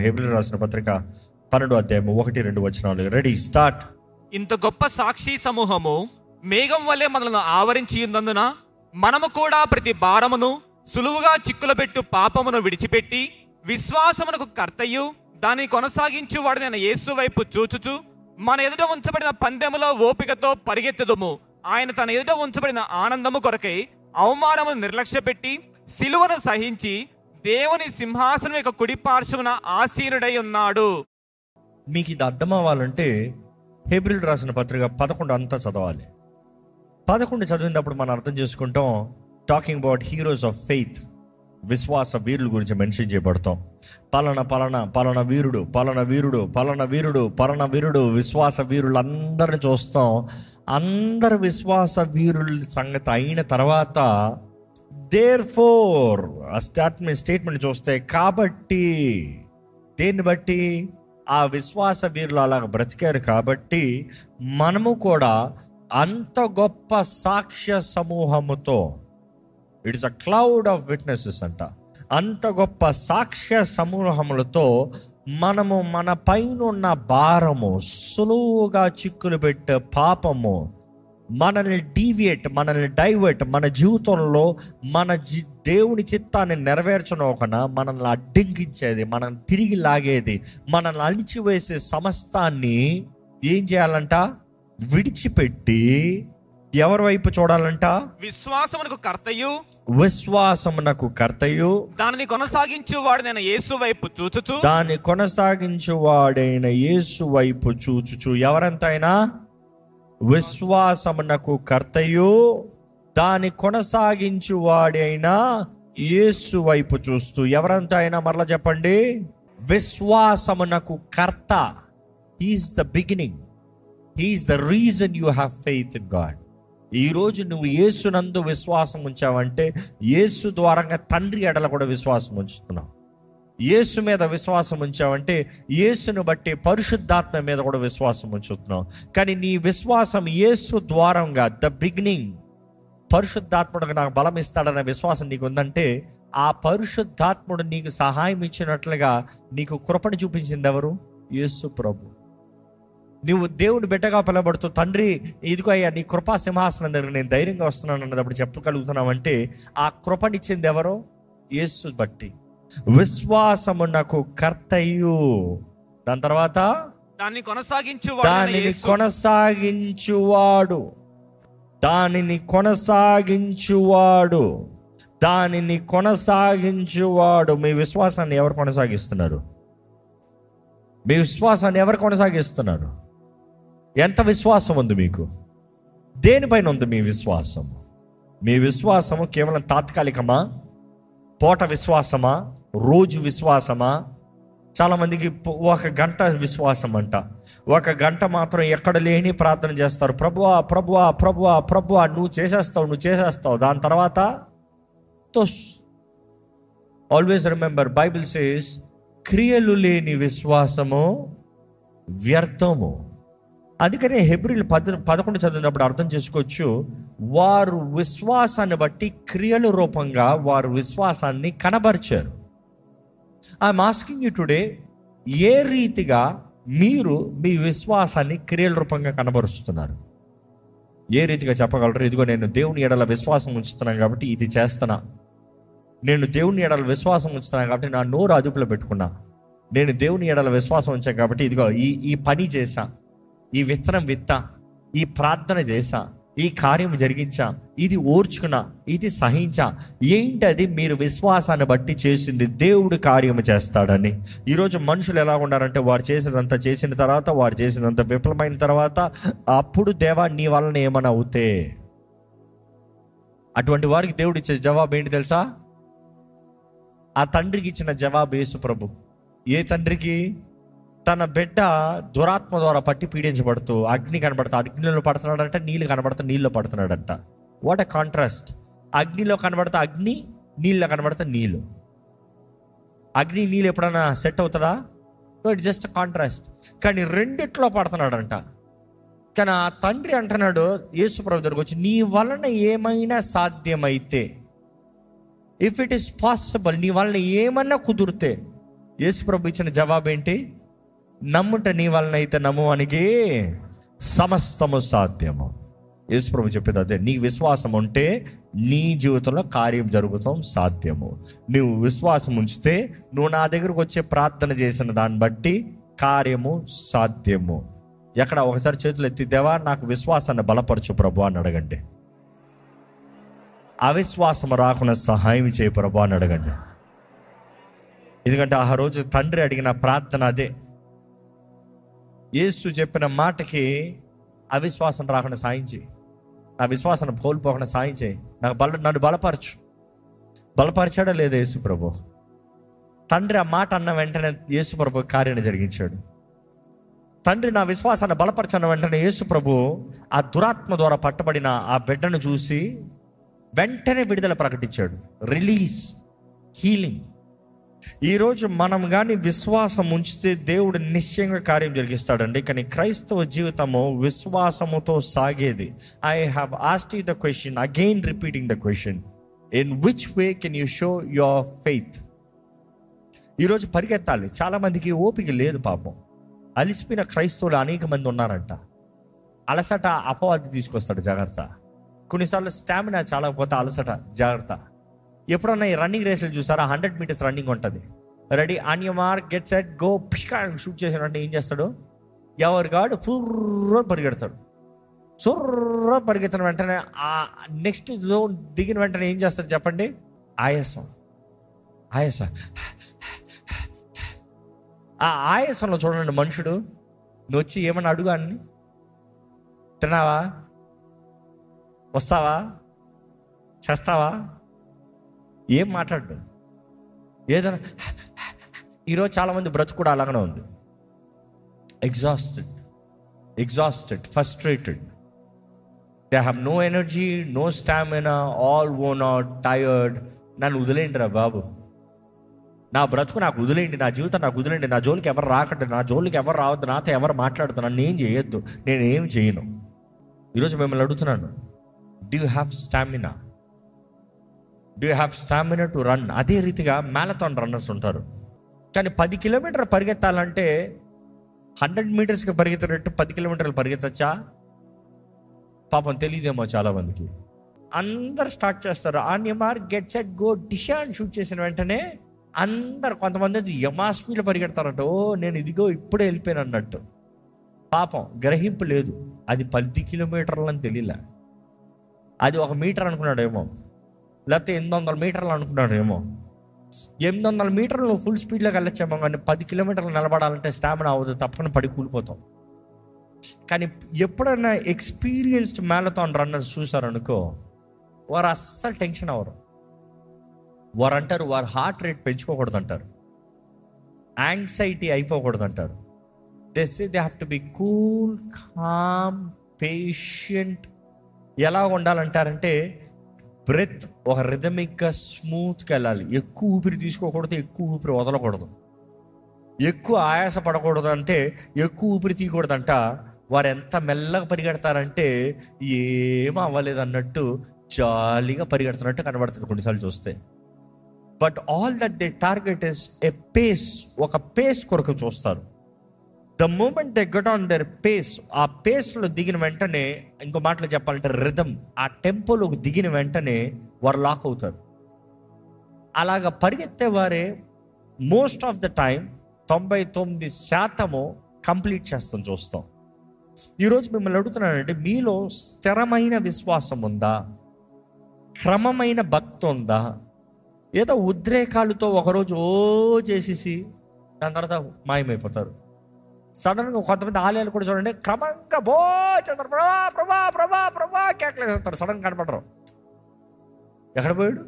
హేబిల్ రాసిన పత్రిక పన్నెండు అధ్యాయం ఒకటి రెండు వచనాలు రెడీ స్టార్ట్ ఇంత గొప్ప సాక్షి సమూహము మేఘం వల్లే మనల్ని ఆవరించి ఉన్నందున మనము కూడా ప్రతి భారమును సులువుగా చిక్కులబెట్టు పాపమును విడిచిపెట్టి విశ్వాసమునకు కర్తయు దాన్ని కొనసాగించు వాడినైన యేసు వైపు చూచుచు మన ఎదుట ఉంచబడిన పందెములో ఓపికతో పరిగెత్తుదుము ఆయన తన ఎదుట ఉంచబడిన ఆనందము కొరకై అవమానమును నిర్లక్ష్యపెట్టి సిలువను సహించి దేవుని సింహాసనం యొక్క కుడి పార్శ్వన ఆసీనుడై ఉన్నాడు మీకు ఇది అర్థం అవ్వాలంటే హేబ్రిల్ రాసిన పత్రిక పదకొండు అంతా చదవాలి పదకొండు చదివినప్పుడు మనం అర్థం చేసుకుంటాం talking about heroes of faith విశ్వాస వీరుల గురించి మెన్షన్ చేయబడతాం పలాన పలాన పలాన వీరుడు పలాన వీరుడు పలాన వీరుడు పలాన వీరుడు విశ్వాస వీరులందరిని చూస్తాం అందరు విశ్వాస వీరుల సంగతి అయిన తర్వాత దేర్ ఫోర్ ఆ స్టాట్మెంట్ స్టేట్మెంట్ చూస్తే కాబట్టి దేన్ని బట్టి ఆ విశ్వాస వీరులు అలా బ్రతికారు కాబట్టి మనము కూడా అంత గొప్ప సాక్ష్య సమూహముతో it's a cloud of witnesses అంట అంత గొప్ప సాక్ష్య సమూహములతో మనము మన పైన ఉన్న భారము సులువుగా చిక్కులు పెట్టే పాపము మనల్ని డీవియేట్ మనల్ని డైవర్ట్ మన జీవితంలో మన జీ దేవుని చిత్తాన్ని నెరవేర్చనోకన మనల్ని అడ్డంకించేది మనం తిరిగి లాగేది మనల్ని అణిచివేసే సమస్తాన్ని ఏం చేయాలంట విడిచిపెట్టి ఎవరి వైపు చూడాలంట విశ్వాసమునకు కర్తయు విశ్వాసమునకు కర్తయు దానిని కొనసాగించు వాడు నేను యేసు వైపు చూచుచు దాన్ని కొనసాగించువాడైన యేసు వైపు చూచుచు ఎవరంతైనా విశ్వాసమునకు కర్తయు దాన్ని కొనసాగించువాడైనా యేసు వైపు చూస్తూ ఎవరంతా అయినా మరలా చెప్పండి విశ్వాసమునకు కర్త he's the beginning he's the reason you have faith in God ఈ రోజు నువ్వు యేసునందు విశ్వాసం ఉంచావంటే యేసు ద్వారంగా తండ్రి ఎడల కూడా విశ్వాసం ఉంచుతున్నావు యేసు మీద విశ్వాసం ఉంచావంటే యేసును బట్టి పరిశుద్ధాత్మ మీద కూడా విశ్వాసం ఉంచుతున్నావు కానీ నీ విశ్వాసం యేసు ద్వారంగా ద బిగినింగ్ పరిశుద్ధాత్ముడు నాకు బలం ఇస్తాడనే విశ్వాసం నీకు ఉందంటే ఆ పరిశుద్ధాత్ముడు నీకు సహాయం ఇచ్చినట్లుగా నీకు కృపను చూపించింది ఎవరు యేసు ప్రభు నువ్వు దేవుని బిడ్డగా పిలబడుతూ తండ్రి ఇదిగో అయ్యా నీ కృపా సింహాసనం దగ్గర నేను ధైర్యంగా వస్తున్నాను అన్నప్పుడు చెప్పగలుగుతున్నావంటే ఆ కృపనిచ్చింది ఎవరో యేసు బట్టి విశ్వాసము నాకు కర్తయ్యు దాని తర్వాత దాన్ని కొనసాగించు వాడు దానిని కొనసాగించువాడు దానిని కొనసాగించువాడు దానిని కొనసాగించువాడు మీ విశ్వాసాన్ని ఎవరు కొనసాగిస్తున్నారు మీ విశ్వాసాన్ని ఎవరు కొనసాగిస్తున్నారు ఎంత విశ్వాసం ఉంది మీకు దేనిపైన ఉంది మీ విశ్వాసం మీ విశ్వాసము కేవలం తాత్కాలికమా పూట విశ్వాసమా రోజు విశ్వాసమా చాలా మందికి ప- ఒక గంట విశ్వాసం అంట ఒక గంట మాత్రం ఎక్కడ లేని ప్రార్థన చేస్తారు ప్రభువా ప్రభువా ప్రభువా ప్రభువా నువ్వు చేసేస్తావు నువ్వు చేసేస్తావు దాని తర్వాత those always remember Bible says క్రియలు లేని విశ్వాసము వ్యర్థము అందుకనే హెబ్రిల్ పద పదకొండు చదివినప్పుడు అర్థం చేసుకోవచ్చు వారు విశ్వాసాన్ని బట్టి క్రియల రూపంగా వారు విశ్వాసాన్ని కనబరిచారు ఐఎమ్ ఆస్కింగ్ యూ టుడే ఏ రీతిగా మీరు మీ విశ్వాసాన్ని క్రియల రూపంగా కనబరుస్తున్నారు ఏ రీతిగా చెప్పగలరు ఇదిగో నేను దేవుని ఎడల విశ్వాసం ఉంచుతున్నాను కాబట్టి ఇది చేస్తున్నా నేను దేవుని ఎడల విశ్వాసం ఉంచుతున్నాను కాబట్టి నా నోరు అదుపులో పెట్టుకున్నా నేను దేవుని ఎడల విశ్వాసం ఉంచాను కాబట్టి ఇదిగో ఈ ఈ పని చేశా ఈ విత్తనం విత్తా ఈ ప్రార్థన చేశా ఈ కార్యం జరిగించా ఇది ఓర్చుకున్నా ఇది సహించా ఏంటి అది మీరు విశ్వాసాన్ని బట్టి చేసింది దేవుడు కార్యము చేస్తాడని ఈరోజు మనుషులు ఎలా ఉన్నారంటే వారు చేసినంత చేసిన తర్వాత వారు చేసినంత విఫలమైన తర్వాత అప్పుడు దేవా నీ వలన ఏమైనా అవుతే అటువంటి వారికి దేవుడు ఇచ్చే జవాబు ఏంటి తెలుసా ఆ తండ్రికి ఇచ్చిన జవాబు యేసు ప్రభు ఏ తండ్రికి తన బిడ్డ దురాత్మ ద్వారా పట్టి పీడించబడుతూ అగ్ని కనబడతా అగ్నిలో పడుతున్నాడంట నీళ్ళు కనబడతా నీళ్ళు పడుతున్నాడంట వాట్ ఎ కాంట్రాస్ట్ అగ్నిలో కనబడతా అగ్ని నీళ్ళలో కనబడతా నీళ్ళు అగ్ని నీళ్ళు ఎప్పుడైనా సెట్ అవుతుందా ఇట్ జస్ట్ కాంట్రాస్ట్ కానీ రెండిట్లో పడుతున్నాడంట కానీ ఆ తండ్రి అంటున్నాడు యేసు ప్రభు దగ్గరకు వచ్చి నీ వలన ఏమైనా సాధ్యమైతే ఇఫ్ ఇట్ ఈస్ పాసిబుల్ నీ వలన ఏమన్నా కుదిరితే యేసు ప్రభు ఇచ్చిన జవాబు ఏంటి నమ్ముట నీ వలన అయితే నమ్మువానికి సమస్తము సాధ్యము యేసు ప్రభు చెప్పేది అదే నీ విశ్వాసం ఉంటే నీ జీవితంలో కార్యం జరుగుతాం సాధ్యము నువ్వు విశ్వాసం ఉంచితే నువ్వు నా దగ్గరకు వచ్చే ప్రార్థన చేసిన దాన్ని బట్టి కార్యము సాధ్యము ఎక్కడ ఒకసారి చేతులు ఎత్తి దేవా నాకు విశ్వాసాన్ని బలపరచు ప్రభు అని అడగండి అవిశ్వాసం రాకుండా సహాయం చేయ ప్రభు అని అడగండి ఎందుకంటే ఆ రోజు తండ్రి అడిగిన ప్రార్థన అదే యేసు చెప్పిన మాటకి అవిశ్వాసం రాకుండా సాయం చేయి నా విశ్వాసాన్ని కోల్పోకుండా సాయం చేయి నాకు బల నన్ను బలపరచు బలపరిచాడా లేదా యేసు ప్రభు తండ్రి ఆ మాట అన్న వెంటనే యేసు ప్రభు కార్యాన్ని జరిగించాడు తండ్రి నా విశ్వాసాన్ని బలపరచన్న వెంటనే యేసు ప్రభు ఆ దురాత్మ ద్వారా పట్టబడిన ఆ బిడ్డను చూసి వెంటనే విడుదల ప్రకటించాడు రిలీజ్ హీలింగ్ ఈరోజు మనం కానీ విశ్వాసం ఉంచితే దేవుడు నిశ్చయంగా కార్యం జరిగిస్తాడండి కానీ క్రైస్తవ జీవితము విశ్వాసముతో సాగేది I have asked the question again repeating the question in which way can you show your faith ఈరోజు పరిగెత్తాలి చాలా మందికి ఓపిక లేదు పాపం అలిసిపోయిన క్రైస్తవులు అనేక మంది ఉన్నారంట అలసట అపవాది తీసుకొస్తాడు జాగ్రత్త కొన్నిసార్లు స్టామినా చాలా పోతే అలసట జాగ్రత్త ఎప్పుడన్నా ఈ రన్నింగ్ రేసులు చూసారా హండ్రెడ్ మీటర్స్ రన్నింగ్ ఉంటుంది ready on your mark get set go పికా షూట్ చేసినట్టు ఏం చేస్తాడు ఎవరి గాడు ఫుర్ర పరిగెడతాడు సుర్ర పరిగెత్తిన వెంటనే ఆ నెక్స్ట్ జోన్ దిగిన వెంటనే ఏం చేస్తాడు చెప్పండి ఆయాసం ఆయాసం ఆ ఆయాసంలో చూడండి మనుషుడు నువ్వు వచ్చి ఏమన్నా అడుగు అన్ని తిన్నావా వస్తావా చేస్తావా ఏం మాట్లాడు ఏదైనా ఈరోజు చాలామంది బ్రతుకు కూడా అలాగనే ఉంది exhausted exhausted frustrated they have no energy no stamina all worn out tired నన్ను వదిలేండి రా బాబు నా బ్రతుకు నాకు వదిలేండి నా జీవితం నాకు వదిలేండి నా జోలికి ఎవరు రాకండి నా జోలికి ఎవరు రావద్దు నాతో ఎవరు మాట్లాడుతు నన్ను ఏం చేయొద్దు నేను ఏం చేయను ఈరోజు మిమ్మల్ని అడుగుతున్నాను do you have stamina do you have stamina to run అదే రీతిగా మ్యాలథాన్ రన్నర్స్ ఉంటారు కానీ పది కిలోమీటర్ పరిగెత్తాలంటే హండ్రెడ్ మీటర్స్కి పరిగెత్తినట్టు పది కిలోమీటర్లు పరిగెత్తచ్చా పాపం తెలియదేమో చాలా మందికి అందరు స్టార్ట్ చేస్తారు on your mark get set go డిషా అని షూట్ చేసిన వెంటనే అందరు కొంతమంది అయితే యమా స్పీడ్ పరిగెడతారంట ఓ నేను ఇదిగో ఇప్పుడే వెళ్ళిపోయాను అన్నట్టు పాపం గ్రహింపు లేదు అది పది కిలోమీటర్లు అని తెలియలే అది ఒక మీటర్ అనుకున్నాడేమో లేకపోతే ఎనిమిది వందల మీటర్లు అనుకున్నాడేమో ఎనిమిది వందల మీటర్లు నువ్వు ఫుల్ స్పీడ్లోకి వెళ్ళొచ్చేమో కానీ పది కిలోమీటర్లు నిలబడాలంటే స్టామినా అవ్వదు తప్పకుండా పడి కూలిపోతాం కానీ ఎప్పుడైనా ఎక్స్పీరియన్స్డ్ మ్యారథాన్ రన్నర్స్ చూసారనుకో వారు అస్సలు టెన్షన్ అవ్వరు వారు అంటారు వారు హార్ట్ రేట్ పెంచుకోకూడదు అంటారు యాంగ్జైటీ అయిపోకూడదు అంటారు these they have to be cool calm patient ఎలా ఉండాలంటారంటే బ్రెత్ ఒక రిథమిక్గా స్మూత్గా వెళ్ళాలి ఎక్కువ ఊపిరి తీసుకోకూడదు ఎక్కువ ఊపిరి వదలకూడదు ఎక్కువ ఆయాస పడకూడదు అంటే ఎక్కువ ఊపిరి తీయకూడదంట వారు ఎంత మెల్లగా పరిగెడతారంటే ఏం అవ్వలేదు అన్నట్టు జాలీగా పరిగెడుతున్నట్టు కనబడుతుంది కొన్నిసార్లు చూస్తే but all that they target is a pace ఒక పేస్ కొరకు చూస్తారు the moment they got on their pace ఆ పేస్లో దిగిన వెంటనే ఇంకో మాటలో చెప్పాలంటే రిధమ్ ఆ టెంపోలోకి దిగిన వెంటనే వారు లాక్ అవుతారు అలాగ పరిగెత్తే వారే మోస్ట్ ఆఫ్ ద టైం తొంభై తొమ్మిది శాతము కంప్లీట్ చేస్తాం చూస్తాం ఈరోజు మిమ్మల్ని అడుగుతున్నానంటే మీలో స్థిరమైన విశ్వాసం ఉందా క్రమమైన భక్తి ఉందా ఏదో ఉద్రేకాలతో ఒకరోజు ఓ చేసేసి దాని తర్వాత మాయమైపోతారు సడన్గా కొంతమంది ఆలయాలు కూడా చూడండి క్రమంగా బో చేస్తారు ప్రభా ప్రభా ప్రభా ప్రభా కేకలేస్తారు సడన్ కనపడరు ఎక్కడ పోయాడు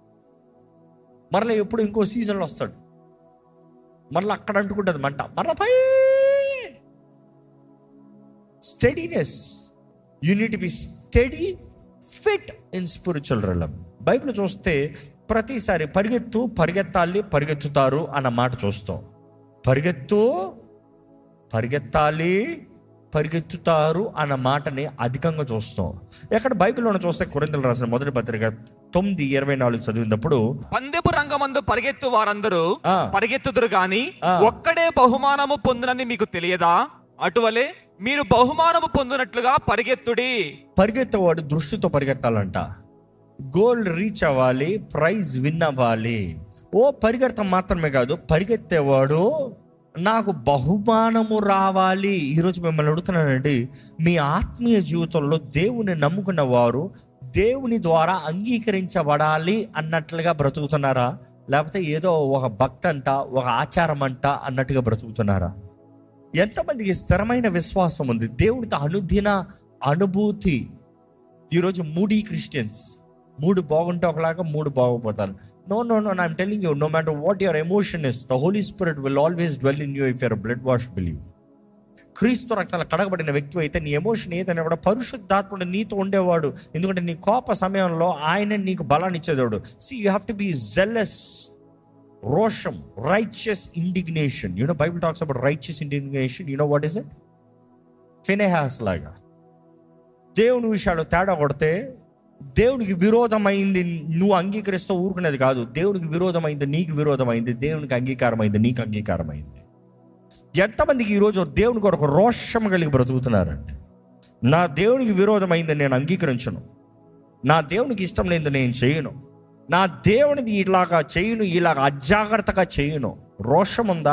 మరలా ఎప్పుడు ఇంకో సీజన్లో వస్తాడు మరలా అక్కడ అంటుకుంటుంది మంట మరలా పై steadiness you need be steady fit in spiritual realm Bible చూస్తే ప్రతిసారి పరిగెత్తు పరిగెత్తాలి పరిగెత్తుతారు అన్న మాట చూస్తాం పరిగెత్తు పరిగెత్తాలి పరిగెత్తుతారు అన్న మాటని అధికంగా చూస్తాం ఎక్కడ బైబిల్లో చూస్తే కొరింతలు రాసిన మొదటి పత్రిక తొమ్మిది ఇరవై నాలుగు చదివినప్పుడు పందెపు రంగమందు పరిగెత్తు వారందరూ ఆ. పరిగెత్తుదురు గాని ఆ. ఒక్కడే బహుమానము పొందునని మీకు తెలియదా అటువలే మీరు బహుమానము పొందినట్లుగా పరిగెత్తుడి పరిగెత్తేవాడు దృష్టితో పరిగెత్తాలంట గోల్డ్ రీచ్ అవ్వాలి ప్రైజ్ విన్ అవ్వాలి ఓ పరిగెత్తడం మాత్రమే కాదు పరిగెత్తేవాడు నాకు బహుమానము రావాలి ఈరోజు మిమ్మల్ని అడుగుతున్నానండి మీ ఆత్మీయ జీవితంలో దేవుని నమ్ముకున్న వారు దేవుని ద్వారా అంగీకరించబడాలి అన్నట్లుగా బ్రతుకుతున్నారా లేకపోతే ఏదో ఒక భక్తి అంట ఒక ఆచారం అంట అన్నట్టుగా బ్రతుకుతున్నారా ఎంతమందికి స్థిరమైన విశ్వాసం ఉంది దేవుడితో అనుదిన అనుభూతి ఈరోజు మూడీ క్రిస్టియన్స్ మూడు బాగుంటే ఒకలాగా మూడు బాగుపోతారు no no no I'm telling you no matter what your emotion is the Holy Spirit will always dwell in you if your blood wash believe క్రీస్తు రక్తాల కడగబడిన వ్యక్తి అయితే నీ ఎమోషన్ ఏదైనా కూడా పరిశుద్ధాత్ముడు నీతో ఉండేవాడు ఎందుకంటే నీ కోప సమయంలో ఆయన నీకు బలాన్ని ఇచ్చేవాడు see you have to be jealous రోషం righteous indignation you know Bible talks about righteous indignation you know what is it Phinehas లాగా దేవుని విషయాలు తేడా కొడితే దేవునికి విరోధమైంది నువ్వు అంగీకరిస్తూ ఊరుకునేది కాదు దేవునికి విరోధమైంది నీకు విరోధమైంది దేవునికి అంగీకారమైంది నీకు అంగీకారమైంది ఎంతమందికి ఈరోజు దేవుని కొరకు రోషం కలిగి బ్రతుకుతున్నారండి నా దేవునికి విరోధమైంది నేను అంగీకరించను నా దేవునికి ఇష్టం లేనిది నేను చేయను నా దేవునిది ఇలాగా చేయను ఇలాగా అజాగ్రత్తగా చేయను రోషం ఉందా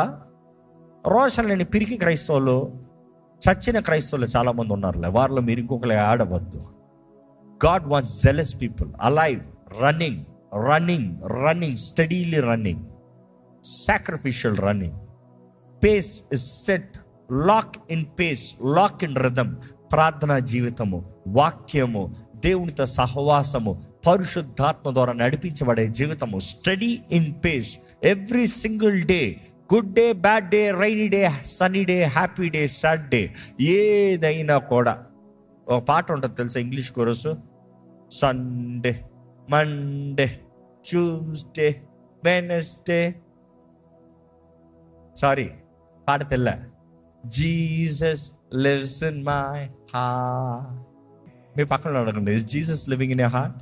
రోషం లేని పిరికి క్రైస్తవులు చచ్చిన క్రైస్తవులు చాలా మంది ఉన్నారులే వారిలో మీరు ఇంకొకరు ఆడవద్దు God wants jealous people alive running running running steadily running sacrificial running pace is set lock in pace lock in rhythm ప్రార్థనా జీవితము వాక్యము దేవునితో సహవాసము పరిశుద్ధాత్మ ద్వారా నడిపించబడే జీవితము steady in pace every single day good day bad day rainy day sunny day happy day sad day ఏదైనా కూడా ఒక పాట ఉంటుంది తెలుసా English chorus Sunday Monday Tuesday Wednesday sorry పాట తెల్ల Jesus lives in my heart మీ పక్కన అడగండి is Jesus living in a heart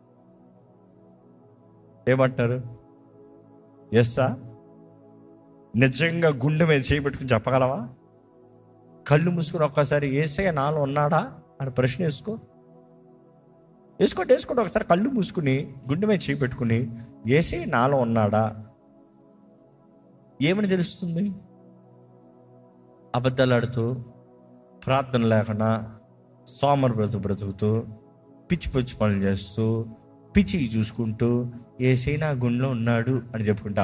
ఏమంటారు ఎస్సా నిజంగా గుండె మీద చేయబెట్టుకుని చెప్పగలవా కళ్ళు మూసుకుని ఒక్కసారి ఏసయ్య నాలో ఉన్నాడా అని ప్రశ్న వేసుకో వేసుకోండి వేసుకోండి ఒకసారి కళ్ళు మూసుకుని గుండె మీద చేయి పెట్టుకుని ఏసయ్య నాలో ఉన్నాడా ఏమని తెలుస్తుంది అబద్ధాలు ఆడుతూ ప్రార్థన లేకుండా సోమరు బ్రతుకు బ్రతుకుతూ పిచ్చి పిచ్చి పనులు చేస్తూ పిచ్చి చూసుకుంటూ ఏసై నా గుండెలో ఉన్నాడు అని చెప్పుకుంటా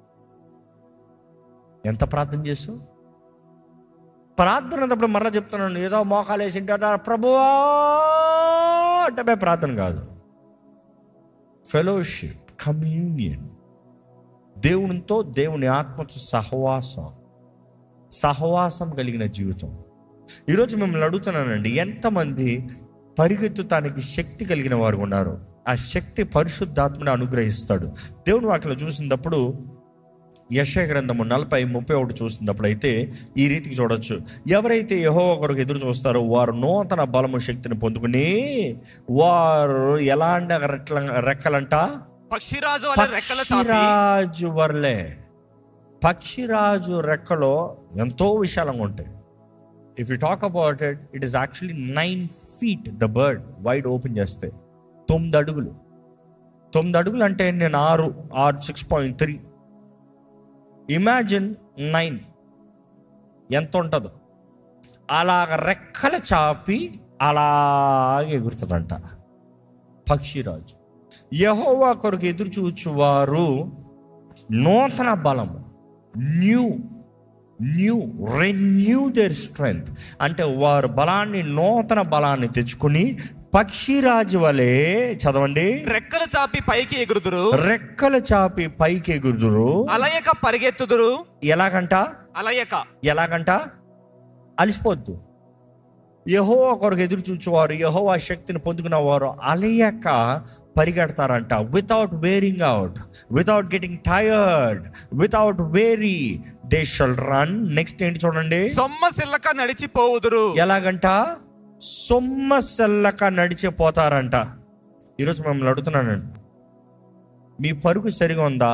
ఎంత ప్రార్థన చేస్తూ ప్రార్థన అన్నప్పుడు మరలా చెప్తున్నాను ఏదో మోకాలు వేసి ప్రభువా అంటే ప్రార్థన కాదు ఫెలోషిప్ కమ్యూనియన్ దేవునితో దేవుని ఆత్మతో సహవాసం సహవాసం కలిగిన జీవితం ఈరోజు మిమ్మల్ని అడుగుతున్నానండి ఎంతమంది పరిగెత్తుతానికి శక్తి కలిగిన వారు ఉన్నారు ఆ శక్తి పరిశుద్ధాత్మని అనుగ్రహిస్తాడు దేవుని వాటిలో చూసినప్పుడు యశ గ్రంథము నలభై ముప్పై ఒకటి చూసినప్పుడు అయితే ఈ రీతికి చూడొచ్చు ఎవరైతే యహో ఒకరికి ఎదురు చూస్తారో వారు నూతన బలము శక్తిని పొందుకుని వారు ఎలాంటి రెక్కల రెక్కలంట పక్షిరాజు వలె రెక్కల చాపి పక్షిరాజు వర్లే పక్షిరాజు రెక్కలో ఎంతో విశాలంగా ఉంటాయి if you talk about it it is actually nine feet the bird wide open చేస్తే తొమ్మిది అడుగులు తొమ్మిది అడుగులు అంటే నేను ఆరు ఆరు six point three imagine nine ఎంత ఉంటుందో అలాగ రెక్కలు చాపి అలాగే ఎగురుతుందంట పక్షిరాజు యహోవా కొరకు ఎదురు చూచువారు నూతన బలము new new renew their strength అంటే వారు బలాన్ని నూతన బలాన్ని తెచ్చుకుని పక్షిరాజు వలె చదవండి రెక్కలు చాపి పైకి ఎగురుదురు రెక్కలు చాపి పైకి ఎగురుదురు అలయక పరిగెత్తుదురు ఎలాగంట అలయక ఎలాగంట అలిసిపోద్దు యహో కొరకు ఎదురు చూచేవారు యహో ఆ శక్తిని పొందుకున్న వారు అలయక పరిగెడతారంట without wearing out without getting tired without weary they shall run next ఏంటి చూడండి సొమ్మ సిల్లక నడిచిపోవుదురు ఎలాగంట సొమ్మసెల్లక నడిచిపోతారంట ఈరోజు మిమ్మల్ని అడుగుతున్నానండి మీ పరుగు సరిగా ఉందా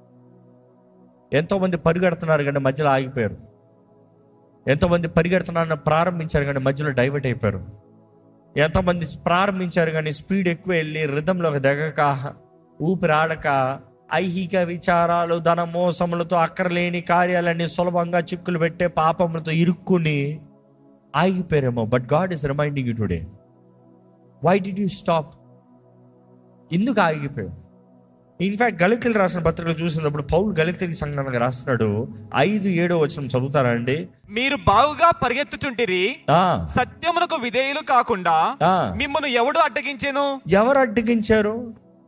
ఎంతోమంది పరిగెడుతున్నారు కానీ మధ్యలో ఆగిపోయారు ఎంతోమంది పరిగెడుతున్నారని ప్రారంభించారు కానీ మధ్యలో డైవర్ట్ అయిపోయారు ఎంతోమంది ప్రారంభించారు కానీ స్పీడ్ ఎక్కువ వెళ్ళి రిధంలోకి దిగక ఊపిరాడక ఐహిక విచారాలు ధన మోసములతో అక్కరలేని కార్యాలన్నీ సులభంగా చిక్కులు పెట్టే పాపములతో ఇరుక్కుని ఆగిపోయారేమో but God is reminding you today why do you stop ఎందుకు ఆగిపోయావు ఇన్ఫాక్ట్ గలితులు రాసిన పత్రికలు చూసినప్పుడు పౌలు గలితులకి సంఘానికి రాస్తున్నాడు ఐదు ఏడో వచనం చదువుతారా అండి మీరు బాగుగా పరిగెత్తుచుంటిరి ఆ, సత్యమునకు విధేయులు కాకుండా ఆ. మిమ్మల్ని ఎవడు అడ్డగించెను ఎవరు అడ్డగించారు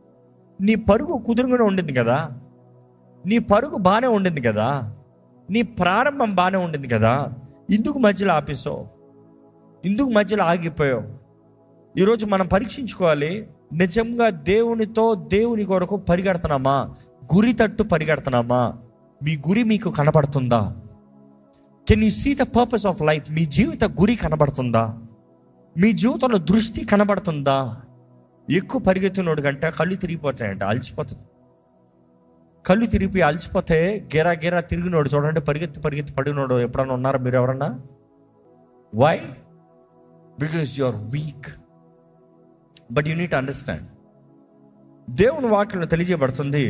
నీ పరుగు కుదురుగానే ఉండింది కదా నీ పరుగు బాగానే ఉండింది కదా నీ ప్రారంభం బాగానే ఉండింది కదా ఇందుకు మధ్యలో ఆపేసావు ఇందుకు మధ్యలో ఆగిపోయావు ఈరోజు మనం పరీక్షించుకోవాలి నిజంగా దేవునితో దేవుని కొరకు పరిగెడుతున్నామా గురి తట్టు పరిగెడుతున్నామా మీ గురి మీకు కనబడుతుందా can you see the purpose of life మీ జీవిత గురి కనబడుతుందా మీ జీవితంలో దృష్టి కనబడుతుందా ఎక్కువ పరిగెత్తినోడు కంటే కళ్ళు తిరిగిపోతాయంట అలసిపోతుంది కళ్ళు తిరిగి అలసిపోతే గిరా గిరా తిరిగినోడు చూడండి పరిగెత్తి పరిగెత్తి పడినోడు ఎప్పుడన్నా ఉన్నారా మీరు ఎవరన్నా why because you are weak but you need understand దేవుని వాక్యంలో తెలియజేయబడుతుంది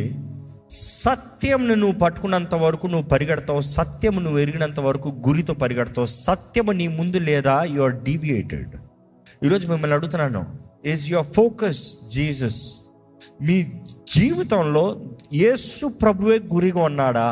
సత్యంను నువ్వు పట్టుకున్నంత వరకు నువ్వు పరిగెడతావు సత్యము నువ్వు ఎరిగినంత వరకు గురితో పరిగెడతావు సత్యము నీ ముందు లేదా యు ఆర్ డీవియేటెడ్ ఈరోజు మిమ్మల్ని అడుగుతున్నాను ఈజ్ యువర్ ఫోకస్ జీసస్ మీ జీవితంలో యేసు ప్రభువే గురిగా ఉన్నాడా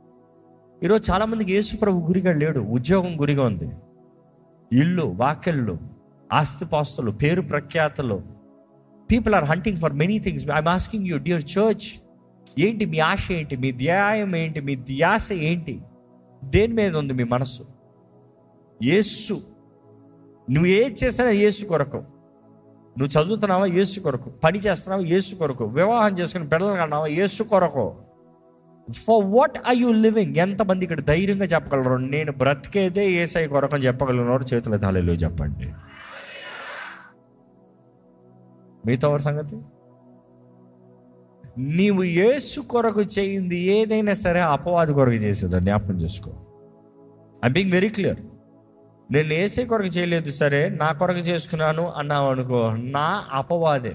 ఈరోజు చాలామందికి యేసు ప్రభు గురిగా లేడు ఉద్యోగం గురిగా ఉంది ఇల్లు వాకెళ్ళు ఆస్తిపాస్తులు పేరు ప్రఖ్యాతలు people are hunting for many things I'm asking you dear church ఏంటి మీ ఆశ ఏంటి మీ ధ్యాయం ఏంటి మీ ధ్యాస ఏంటి దేని మీద ఉంది మీ మనసు యేసు నువ్వు ఏది చేసినా యేసు కొరకు నువ్వు చదువుతున్నావా యేసు కొరకు పని చేస్తున్నావా యేసు కొరకు వివాహం చేసుకుని పిల్లలు కన్నావా యేసు కొరకు for what are you living ఎంతమంది ఇక్కడ ధైర్యంగా చెప్పగలరు నేను బ్రతికేదే ఏసై కొరకు అని చెప్పగలను చేతుల తాళేలు చెప్పండి మిగతా ఎవరి సంగతి నీవు యేసు కొరకు చేయింది ఏదైనా సరే అపవాది కొరకు చేసేది జ్ఞాపకం చేసుకో ఐ బీయింగ్ వెరీ క్లియర్ నేను ఏసే కొరకు చేయలేదు సరే నా కొరకు చేసుకున్నాను అన్నావు అనుకో నా అపవాదే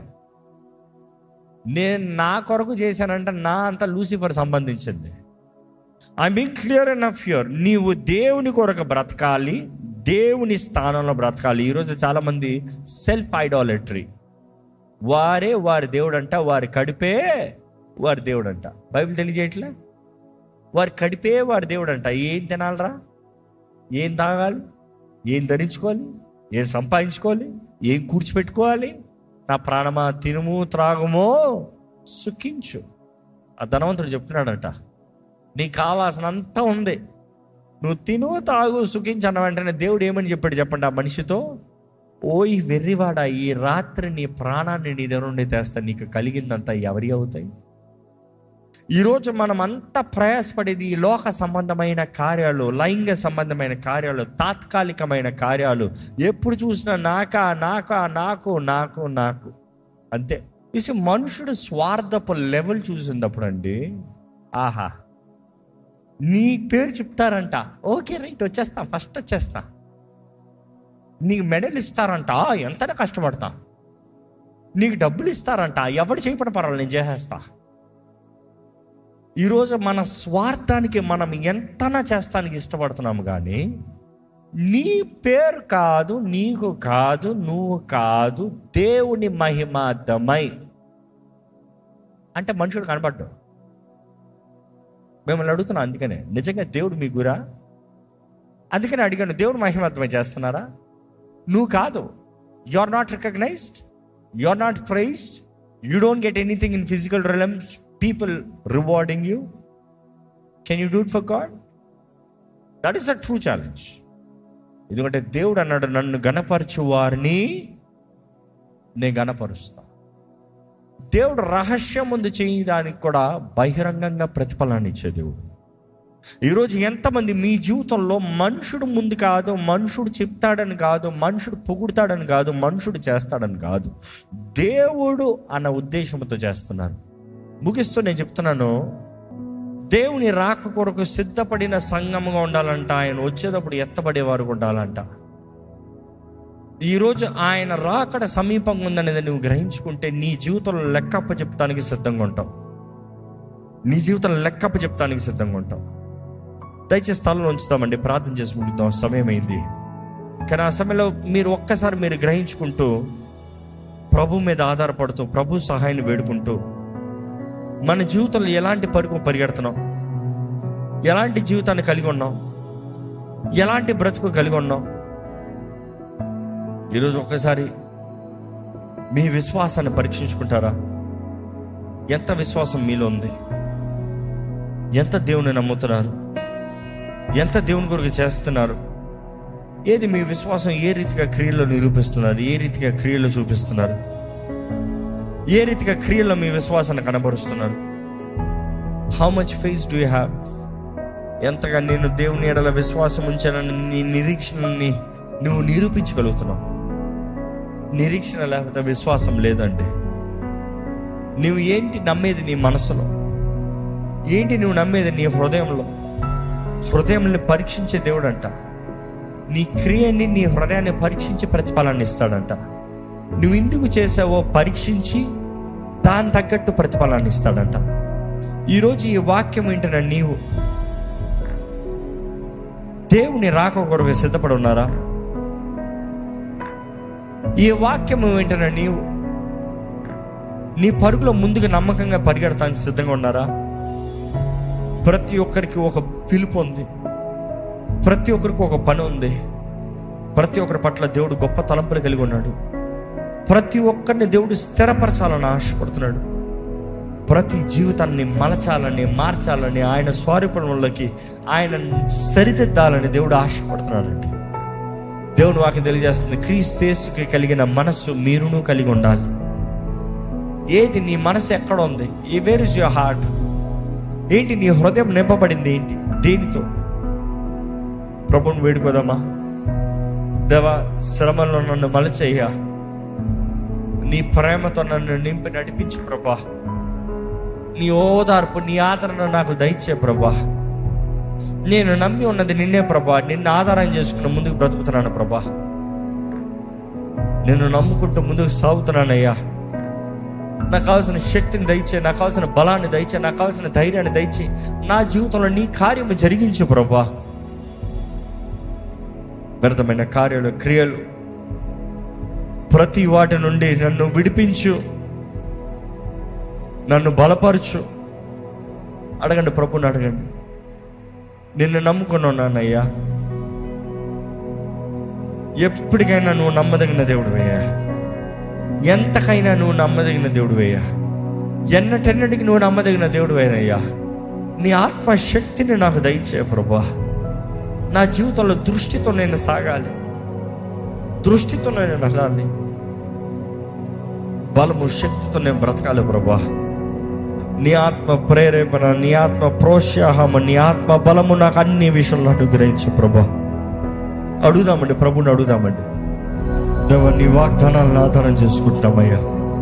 నేను నా కొరకు చేశానంటే నా అంత లూసిఫర్ సంబంధించింది I being clear and of your నీవు దేవుని కొరకు బ్రతకాలి దేవుని స్థానంలో బ్రతకాలి ఈరోజు చాలామంది సెల్ఫ్ ఐడాలట్రీ వారే వారి దేవుడు అంట వారి కడిపే వారి దేవుడు అంట బైబిల్ తెలియజేయట్లే వారి కడిపే వారి దేవుడు అంట ఏం తినాలరా ఏం తాగాలి ఏం ధరించుకోవాలి ఏం సంపాదించుకోవాలి ఏం కూర్చిపెట్టుకోవాలి నా ప్రాణమా తినుము త్రాగుమో సుఖించు ఆ ధనవంతుడు చెప్తున్నాడంట నీకు కావాల్సినంత ఉంది నువ్వు తిను తాగు సుఖించు అన్న వెంటనే దేవుడు ఏమని చెప్పాడు చెప్పండి ఆ మనిషితో ఓ ఈ వెర్రివాడా ఈ రాత్రి నీ ప్రాణాన్ని నీ దగ్గర నుండి తెస్తా నీకు కలిగిందంతా ఎవరి అవుతాయి ఈరోజు మనం అంతా ప్రయాసపడేది ఈ లోక సంబంధమైన కార్యాలు లైంగిక సంబంధమైన కార్యాలు తాత్కాలికమైన కార్యాలు ఎప్పుడు చూసినా నాకా నాకా నాకు నాకు నాకు అంతే ఇసి మనుషుడు స్వార్థపు లెవెల్ చూసినప్పుడు అండి ఆహా నీ పేరు చెప్తారంట ఓకే రైట్ వచ్చేస్తా ఫస్ట్ వచ్చేస్తా నీకు మెడల్ ఇస్తారంట "ఆ, ఎంతనే కష్టపడతా నీకు డబ్బులు ఇస్తారంట ఎవడు చేయపడ పర్వాలేదు నేను చేసేస్తా ఈరోజు మన స్వార్థానికి మనం ఎంతనా చేస్తానికి ఇష్టపడుతున్నాము కానీ నీ పేరు కాదు నీకు కాదు నువ్వు కాదు దేవుని మహిమార్థమై అంటే మనుషుడు కనపడ్డు మిమ్మల్ని అడుగుతున్నా అందుకనే నిజంగా దేవుడు మీ గురా అందుకనే అడిగాను దేవుడు మహిమార్థమై చేస్తున్నారా నువ్వు కాదు you are not recognized you are not prized you don't get anything in physical realms people rewarding you can you do it for God that is a true challenge ఎందుకంటే దేవుడు అన్నాడు నన్ను గణపరచు వారిని నేను గణపరుస్తా దేవుడు రహస్యం ముందు చేయడానికి కూడా బహిరంగంగా ప్రతిఫలాన్ని ఇచ్చే దేవుడు ఈరోజు ఎంతమంది మీ జీవితంలో మనుషుడు ముందు కాదు మనుషుడు చెప్తాడని కాదు మనుషుడు పొగుడతాడని కాదు మనుషుడు చేస్తాడని కాదు దేవుడు అన్న ఉద్దేశంతో చేస్తున్నారు ముగిస్తూ నేను చెప్తున్నాను దేవుని రాక కొరకు సిద్ధపడిన సంఘముగా ఉండాలంట ఆయన వచ్చేటప్పుడు ఎత్తబడేవారు ఉండాలంట ఈరోజు ఆయన రాకడ సమీపంగా ఉందనేది నువ్వు గ్రహించుకుంటే నీ జీవితంలో లెక్కప్ప చెప్తానికి సిద్ధంగా ఉంటావు నీ జీవితంలో లెక్కప్ప చెప్తానికి సిద్ధంగా ఉంటావు దయచేసి స్థలంలో ఉంచుతామండి ప్రార్థన చేసి ముగిద్దాం సమయం అయింది కానీ ఆ సమయంలో మీరు ఒక్కసారి మీరు గ్రహించుకుంటూ ప్రభు మీద ఆధారపడుతూ ప్రభు సహాయాన్ని వేడుకుంటూ మన జీవితంలో ఎలాంటి పరుగు పరిగెడుతున్నాం ఎలాంటి జీవితాన్ని కలిగి ఉన్నాం ఎలాంటి బ్రతుకు కలిగి ఉన్నాం ఈరోజు ఒక్కసారి మీ విశ్వాసాన్ని పరీక్షించుకుంటారా ఎంత విశ్వాసం మీలో ఉంది ఎంత దేవుని నమ్ముతున్నారు ఎంత దేవుని కొరకు చేస్తున్నారు ఏది మీ విశ్వాసం ఏ రీతిగా క్రియల్లో నిరూపిస్తున్నారు ఏ రీతిగా క్రియల్లో చూపిస్తున్నారు ఏ రీతిగా క్రియల్లో మీ విశ్వాసాన్ని కనబరుస్తున్నారు how much faith do you have ఎంతగా నేను దేవుని ఎడల విశ్వాసం ఉంచానని నీ నిరీక్షణని నువ్వు నిరూపించగలుగుతున్నావు నిరీక్షణ లేకపోతే విశ్వాసం లేదండి నువ్వు ఏంటి నమ్మేది నీ మనసులో ఏంటి నువ్వు నమ్మేది నీ హృదయంలో హృదయంని పరీక్షించే దేవుడు అంట నీ క్రియని నీ హృదయాన్ని పరీక్షించి ప్రతిఫలాన్ని ఇస్తాడంట నువ్వు ఎందుకు చేసావో పరీక్షించి దాని తగ్గట్టు ప్రతిఫలాన్ని ఇస్తాడంట ఈరోజు ఈ వాక్యం ఏంటన్నా నీవు దేవుని రాక కొరకు సిద్ధపడి ఉన్నారా ఈ వాక్యము ఏంటన్నా నీవు నీ పరుగులో ముందుగా నమ్మకంగా పరిగెడటానికి సిద్ధంగా ఉన్నారా ప్రతి ఒక్కరికి ఒక పిలుపు ఉంది ప్రతి ఒక్కరికి ఒక పని ఉంది ప్రతి ఒక్కరి పట్ల దేవుడు గొప్ప తలంపులు కలిగి ఉన్నాడు ప్రతి ఒక్కరిని దేవుడు స్థిరపరచాలని ఆశపడుతున్నాడు ప్రతి జీవితాన్ని మలచాలని మార్చాలని ఆయన స్వరూపంలోకి ఆయన సరిదిద్దాలని దేవుడు ఆశపడుతున్నాడండి దేవుడు వాకి తెలియజేస్తుంది క్రీస్తేసుకి కలిగిన మనస్సు మీరును కలిగి ఉండాలి ఏది నీ మనసు ఎక్కడ ఉంది ఈ వేర్ ఇస్ యువర్ హార్ట్ ఏంటి నీ హృదయం నింపబడింది ఏంటి దేనితో ప్రభుని వేడుకోదామా దేవా శ్రమలో నన్ను మలచయ్యా నీ ప్రేమతో నన్ను నింపి నడిపించు ప్రభా నీ ఓదార్పు నీ ఆదరణ నాకు దయచే ప్రభా నేను నమ్మి ఉన్నది నిన్నే ప్రభా నిన్ను ఆధారం చేసుకుని ముందుకు బ్రతుకుతున్నాను ప్రభా నిన్ను నమ్ముకుంటూ ముందుకు సాగుతున్నానయ్యా నాకు కావాల్సిన శక్తిని దయచే నాకు కావాల్సిన బలాన్ని దయచే నాకు కావాల్సిన ధైర్యాన్ని దయచే నా జీవితంలో నీ కార్యము జరిగించు ప్రభా వ్యర్థమైన కార్యాలు క్రియలు ప్రతి వాటి నుండి నన్ను విడిపించు నన్ను బలపరచు అడగండి ప్రభుని అడగండి నిన్ను నమ్ముకుని ఉన్నానయ్యా ఎప్పటికైనా నువ్వు నమ్మదగిన దేవుడు అయ్యా ఎంతకైనా నువ్వు నమ్మదగిన దేవుడు అయ్యా ఎన్నటెన్నటికి నువ్వు నమ్మదగిన దేవుడు అయ్యా నీ ఆత్మశక్తిని నాకు దయచే ప్రభా నా జీవితంలో దృష్టితో నేను సాగాలి దృష్టితో నేను వెళ్ళాలి బలము శక్తితో నేను బ్రతకాలి ప్రభా నీ ఆత్మ ప్రేరేపణ నీ ఆత్మ ప్రోత్సాహము నీ ఆత్మ బలము నాకు అన్ని విషయంలో అనుగ్రహించు ప్రభా అడుగుదామండి ప్రభుని అడుగుదామండి దేవ నీ వాగ్దానాలను ఆధారం చేసుకుంటున్నామయ్యా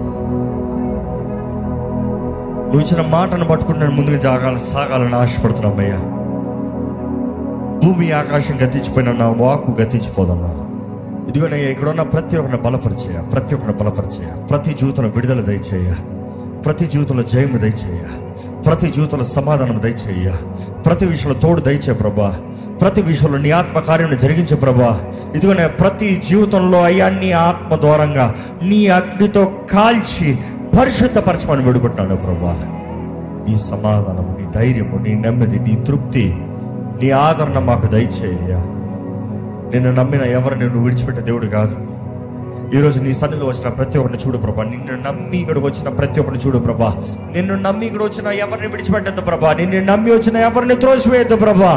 నువ్వు ఇచ్చిన మాటను పట్టుకుని నేను ముందుకు జాగాలి సాగాలని ఆశపడుతున్నామయ్యా భూమి ఆకాశం గతించిపోయిన నా వాకు గతించిపోదన్నా ఇదిగోనయ్యా ఇక్కడ ఉన్న ప్రతి ఒక్కరిని బలపరిచేయ ప్రతి ఒక్కరిని బలపరిచేయ ప్రతి జీవితంలో విడుదల దయచేయ ప్రతి జీవితంలో జయము దయచేయ ప్రతి జీవితంలో సమాధానం దయచేయ ప్రతి విషయంలో తోడు దయచే ప్రభా ప్రతి విషయంలో నీ ఆత్మ కార్యం జరిగించే ప్రభా ఇదిగోనే ప్రతి జీవితంలో అయ్యా నీ ఆత్మ ద్వారంగా నీ అగ్నితో కాల్చి పరిశుద్ధపరచమని వేడుకుంటున్నాను ప్రభా నీ సమాధానము నీ ధైర్యము నీ నెమ్మది నీ తృప్తి నీ ఆదరణ మాకు దయచేయ నిన్ను నమ్మిన ఎవరిని నువ్వు విడిచిపెట్టే దేవుడు కాదు ఈరోజు నీ సన్నిధిలో వచ్చిన ప్రతి ఒక్కరిని చూడు ప్రభా నిన్ను నమ్మి ఇక్కడికి వచ్చిన ప్రతి ఒక్కరిని చూడు ప్రభా నిన్ను నమ్మి ఇక్కడ వచ్చిన ఎవరిని విడిచిపెట్టద్దు ప్రభా నిన్ను నమ్మి వచ్చిన ఎవరిని త్రోసివేయద్దు ప్రభా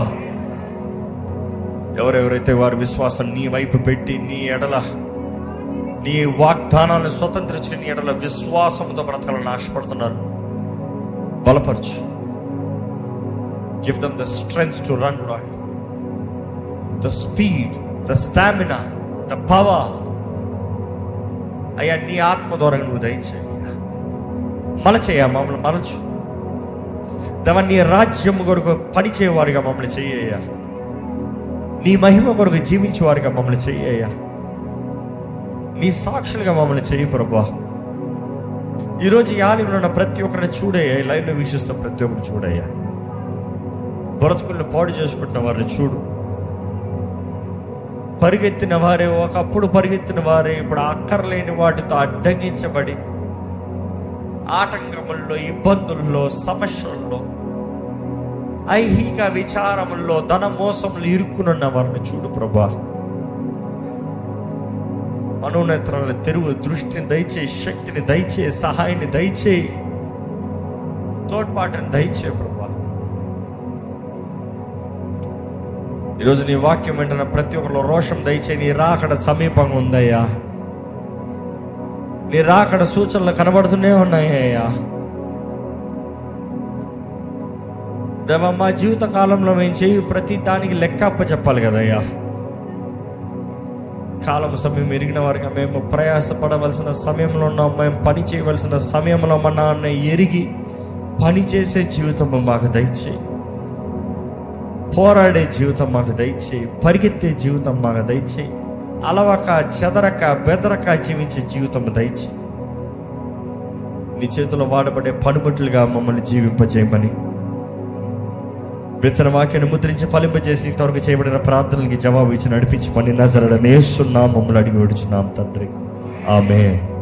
ఎవరెవరైతే వారి విశ్వాసం నీ వైపు పెట్టి నీ ఎడల నీ వాగ్దానాలను స్వతంత్రించుకుని నీ ఎడల విశ్వాసంతో బ్రతకాలని ఆశపడుతున్నారు బలపరచు give them the strengths to run Lord the speed the stamina the power అయ్యా నీ ఆత్మ ద్వారా నువ్వు దయచేయ మలచేయ మమ్మల్ని మలచు దేవా నీ రాజ్యం కొరకు పనిచేయవారుగా మమ్మల్ని చెయ్యయ్యా నీ మహిమ కొరకు జీవించేవారుగా మమ్మల్ని చెయ్యయ్యా నీ సాక్షులుగా మమ్మల్ని చెయ్యి ప్రభా ఈరోజు ఈ ఆలయంలో ఉన్న ప్రతి ఒక్కరిని చూడయ్యా ఈ లైవ్లో వీక్షిస్తున్న ప్రతి ఒక్కరు చూడయ్యా బ్రతుకులను పాడు చేసుకుంటున్న వారిని చూడు పరిగెత్తిన వారే ఒకప్పుడు పరిగెత్తిన వారే ఇప్పుడు అక్కర్లేని వాటితో అడ్డగించబడి ఆటంకముల్లో ఇబ్బందుల్లో సమస్యల్లో ఐహిక విచారముల్లో ధన మోసములు ఇరుక్కునున్న వారిని చూడు ప్రభా మనోనేత్రాల తెరువు దృష్టిని దయచేయి శక్తిని దయచేయి సహాయాన్ని దయచేయి తోడ్పాటుని దయచేయి ప్రభా ఈరోజు నీ వాక్యం వెంటనే ప్రతి ఒక్కరిలో రోషం దయచేయి నీ రాకడ సమీపంగా ఉందయ్యా నీ రాకడ సూచనలు కనబడుతూనే ఉన్నాయ్యా దేవ మా జీవిత కాలంలో మేము చేయి ప్రతి దానికి లెక్క అప్ప చెప్పాలి కదయ్యా కాలం సమయం ఎరిగిన వారిగా మేము ప్రయాసపడవలసిన సమయంలో ఉన్నాం మేము పని చేయవలసిన సమయంలో మా నాన్న ఎరిగి పని చేసే జీవితం మాకు దయచేయి పోరాడే జీవితం మాకు దయచేయి పరిగెత్తే జీవితం మాకు దయచేయి అలవక చెదరక బెదరక జీవించే జీవితం దయచేయి నీ చేతిలో వాడబడే పనిముట్లుగా మమ్మల్ని జీవింపజేయమని విత్తన వాక్యాన్ని ముద్రించి ఫలింపజేసి ఇంతవరకు చేయబడిన ప్రార్థనలకి జవాబు ఇచ్చి నడిపించి పని నజరడనేస్తున్నాం మమ్మల్ని అడిగి విడుచున్నాం తండ్రి ఆమె